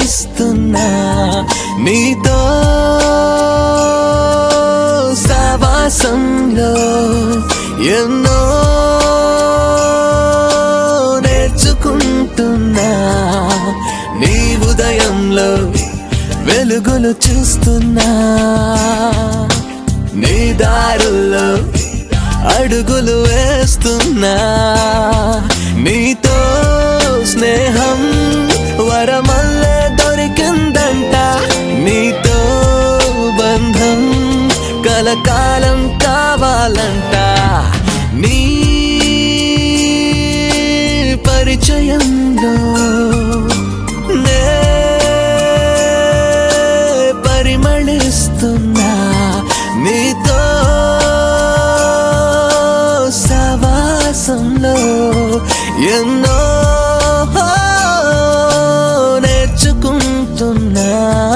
పరిమళిస్తున్నా నీతో సావాసంలో ఎన్నో నేర్చుకుంటున్నా నీ ఉదయంలో వెలుగులు చూస్తున్నా నీ దారుల్లో అడుగులు వేస్తున్నా నీతో స్నేహం వరమల్లే దొరికిందంట నీతో బంధం కలకాలం కావాలంట నీ పరిచయంలో నే పరిమళిస్తున్నా నీతో సవాసంలో ఎన్నో నేర్చుకుంటున్నా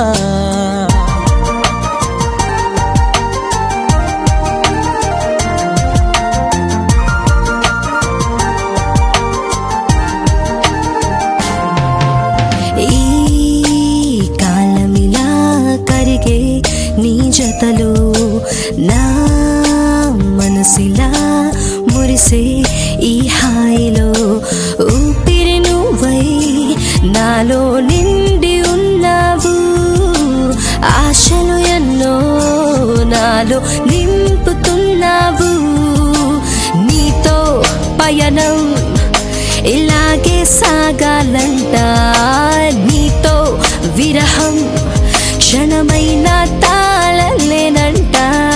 ఈ కాలమిలా కరిగే నీ జతలో నా మనసిలా మురిసే ఈ హాయిలో ఊపిరి నువ్వై నాలో నిండి ఉన్నావు ఆశలు ఎన్నో నాలో నింపుతున్నావు నీతో పయనం ఇలాగే సాగాలంట నీతో విరహం క్షణమైన తాళలేనంట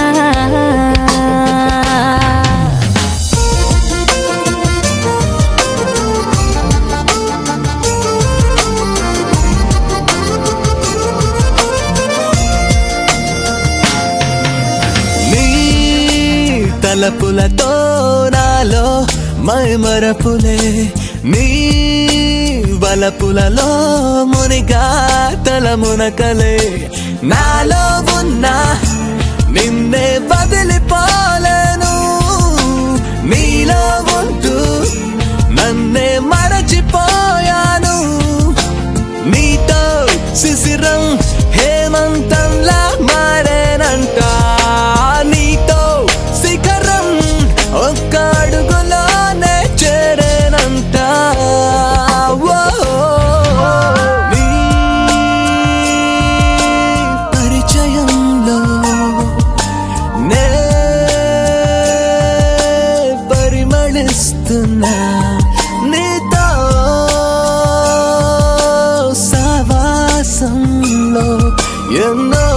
నీ తలపులతో నాలో మైమరపులే నీ వలపులలో మునిగా తలమునకలే నాలో ఉన్న నిన్నే వదిలిపోలేను నీలో ఉంటూ నన్నే మరచిపోయాను నీతో శిశిరం హేమంతంలా మారేనంట నీతో శిఖరం ఒక్క అడుగులోనే చేరేనంట ఓ, నీ పరిచయంలో నే పరిమళిస్తున్నా నీతో సావాసంలో ఎన్నో